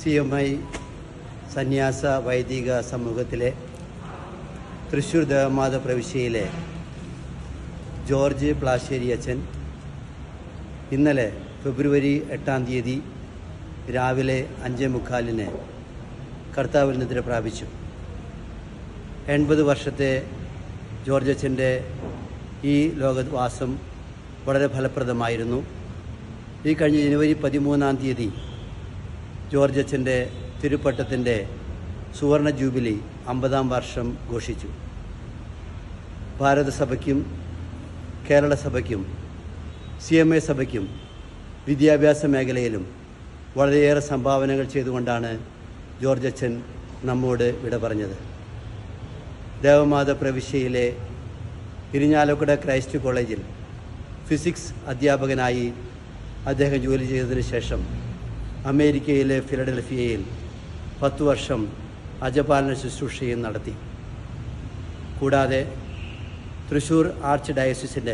C M I സന്യാസ വൈദിക സമൂഹത്തിലെ തൃശ്ശൂർ ദേവമാത പ്രവിശ്യയിലെ ജോർജ് പ്ലാശ്ശേരി അച്ഛൻ ഇന്നലെ ഫെബ്രുവരി എട്ടാം തീയതി രാവിലെ അഞ്ചേ മുക്കാലിന് കർത്താവിൽ നിദ്ര പ്രാപിച്ചു എൺപത് വർഷത്തെ ജോർജ് അച്ഛൻ്റെ ഈ ലോകവാസം വളരെ ഫലപ്രദമായിരുന്നു ഈ കഴിഞ്ഞ ജനുവരി പതിമൂന്നാം തീയതി ജോർജ് അച്ഛൻ്റെ തിരുപ്പട്ടത്തിൻ്റെ സുവർണ ജൂബിലി അമ്പതാം വർഷം ഘോഷിച്ചു ഭാരതസഭയ്ക്കും കേരള സഭയ്ക്കും സി എം എ സഭയ്ക്കും വിദ്യാഭ്യാസ മേഖലയിലും വളരെയേറെ സംഭാവനകൾ ചെയ്തുകൊണ്ടാണ് ജോർജ് അച്ഛൻ നമ്മോട് വിട പറഞ്ഞത് ദേവമാത പ്രവിശ്യയിലെ ഇരിഞ്ഞാലക്കുട ക്രൈസ്റ്റ് കോളേജിൽ ഫിസിക്സ് അധ്യാപകനായി അദ്ദേഹം ജോലി ചെയ്തതിനു ശേഷം അമേരിക്കയിലെ ഫിലഡൽഫിയയിൽ പത്തു വർഷം അജപാലന ശുശ്രൂഷയും നടത്തി കൂടാതെ തൃശൂർ ആർച്ച് ഡയസിസിൻ്റെ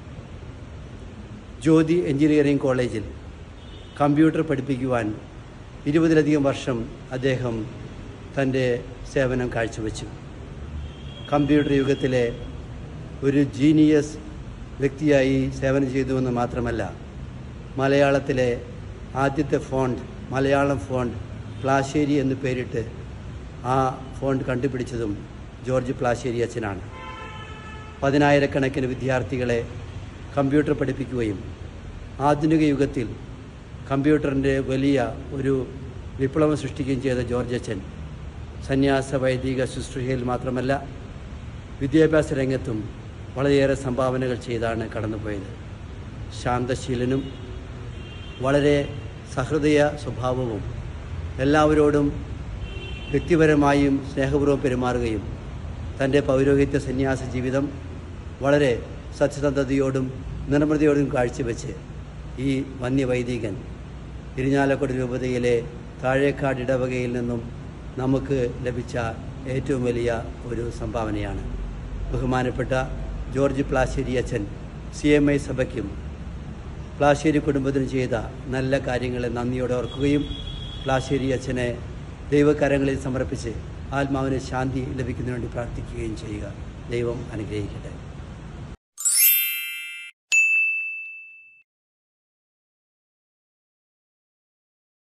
ജ്യോതി എഞ്ചിനീയറിംഗ് കോളേജിൽ കമ്പ്യൂട്ടർ പഠിപ്പിക്കുവാൻ ഇരുപതിലധികം വർഷം അദ്ദേഹം തൻ്റെ സേവനം കാഴ്ചവെച്ചു കമ്പ്യൂട്ടർ യുഗത്തിലെ ഒരു ജീനിയസ് വ്യക്തിയായി സേവനം ചെയ്തുവെന്ന് മാത്രമല്ല മലയാളത്തിലെ ആദ്യത്തെ ഫോണ്ട് മലയാളം ഫോണ്ട് പ്ലാശ്ശേരി എന്ന് പേരിട്ട് ആ ഫോണ്ട് കണ്ടുപിടിച്ചതും ജോർജ് പ്ലാശ്ശേരി അച്ഛനാണ് പതിനായിരക്കണക്കിന് വിദ്യാർത്ഥികളെ കമ്പ്യൂട്ടർ പഠിപ്പിക്കുകയും ആധുനിക യുഗത്തിൽ കമ്പ്യൂട്ടറിൻ്റെ വലിയ ഒരു വിപ്ലവം സൃഷ്ടിക്കുകയും ചെയ്ത ജോർജ് അച്ഛൻ സന്യാസ വൈദിക ശുശ്രൂഷയിൽ മാത്രമല്ല വിദ്യാഭ്യാസ രംഗത്തും വളരെയേറെ സംഭാവനകൾ ചെയ്താണ് കടന്നുപോയത് ശാന്തശീലനും വളരെ സഹൃദയ സ്വഭാവവും എല്ലാവരോടും വ്യക്തിപരമായും സ്നേഹപൂർവ്വം പെരുമാറുകയും തൻ്റെ പൗരോഹിത്യ സന്യാസ ജീവിതം വളരെ സത്യസന്ധതയോടും നിർമ്മതയോടും കാഴ്ചവെച്ച് ഈ വന്യവൈദികൻ ഇരിഞ്ഞാലക്കുട രൂപതയിലെ താഴേക്കാട് ഇടവകയിൽ നിന്നും നമുക്ക് ലഭിച്ച ഏറ്റവും വലിയ ഒരു സംഭാവനയാണ് ബഹുമാനപ്പെട്ട ജോർജ് പ്ലാശ്ശേരി അച്ഛൻ സി എം ഐ സഭയ്ക്കും പ്ലാശ്ശേരി കുടുംബത്തിന് ചെയ്ത നല്ല കാര്യങ്ങളെ നന്ദിയോടെ ഓർക്കുകയും പ്ലാശ്ശേരി അച്ഛനെ ദൈവകരങ്ങളിൽ സമർപ്പിച്ച് ആത്മാവിന് ശാന്തി ലഭിക്കുന്നതിന് വേണ്ടി പ്രാർത്ഥിക്കുകയും ചെയ്യുക ദൈവം അനുഗ്രഹിക്കട്ടെ